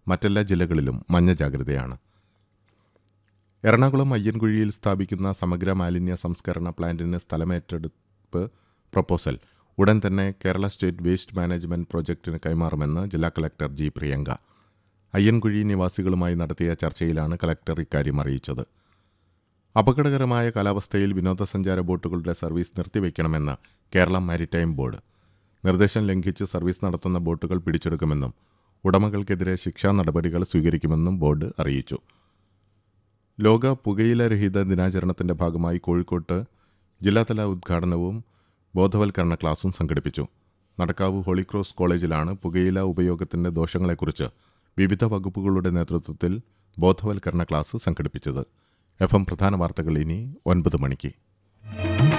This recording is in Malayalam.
മറ്റെല്ലാ ജില്ലകളിലും മഞ്ഞ ജാഗ്രതയാണ് എറണാകുളം അയ്യൻകുഴിയിൽ സ്ഥാപിക്കുന്ന സമഗ്ര മാലിന്യ സംസ്കരണ പ്ലാന്റിന് സ്ഥലമേറ്റെടുപ്പ് പ്രപ്പോസൽ ഉടൻ തന്നെ കേരള സ്റ്റേറ്റ് വേസ്റ്റ് മാനേജ്മെന്റ് പ്രോജക്റ്റിന് കൈമാറുമെന്ന് ജില്ലാ കളക്ടർ ജി പ്രിയങ്ക അയ്യൻകുഴി നിവാസികളുമായി നടത്തിയ ചർച്ചയിലാണ് കളക്ടർ ഇക്കാര്യം അറിയിച്ചത് അപകടകരമായ കാലാവസ്ഥയിൽ വിനോദസഞ്ചാര ബോട്ടുകളുടെ സർവീസ് നിർത്തിവെക്കണമെന്ന് കേരള മാരിടൈം ബോർഡ് നിർദ്ദേശം ലംഘിച്ച് സർവീസ് നടത്തുന്ന ബോട്ടുകൾ പിടിച്ചെടുക്കുമെന്നും ഉടമകൾക്കെതിരെ ശിക്ഷാ നടപടികൾ സ്വീകരിക്കുമെന്നും ബോർഡ് അറിയിച്ചു ലോക പുകയില രഹിത ദിനാചരണത്തിന്റെ ഭാഗമായി കോഴിക്കോട്ട് ജില്ലാതല ഉദ്ഘാടനവും ബോധവൽക്കരണ ക്ലാസും സംഘടിപ്പിച്ചു നടക്കാവ് ഹോളിക്രോസ് കോളേജിലാണ് പുകയില ഉപയോഗത്തിന്റെ ദോഷങ്ങളെക്കുറിച്ച് വിവിധ വകുപ്പുകളുടെ നേതൃത്വത്തിൽ ബോധവൽക്കരണ ക്ലാസ് സംഘടിപ്പിച്ചത് എഫ് എം പ്രധാന വാർത്തകൾ ഇനി ഒൻപത് മണിക്ക്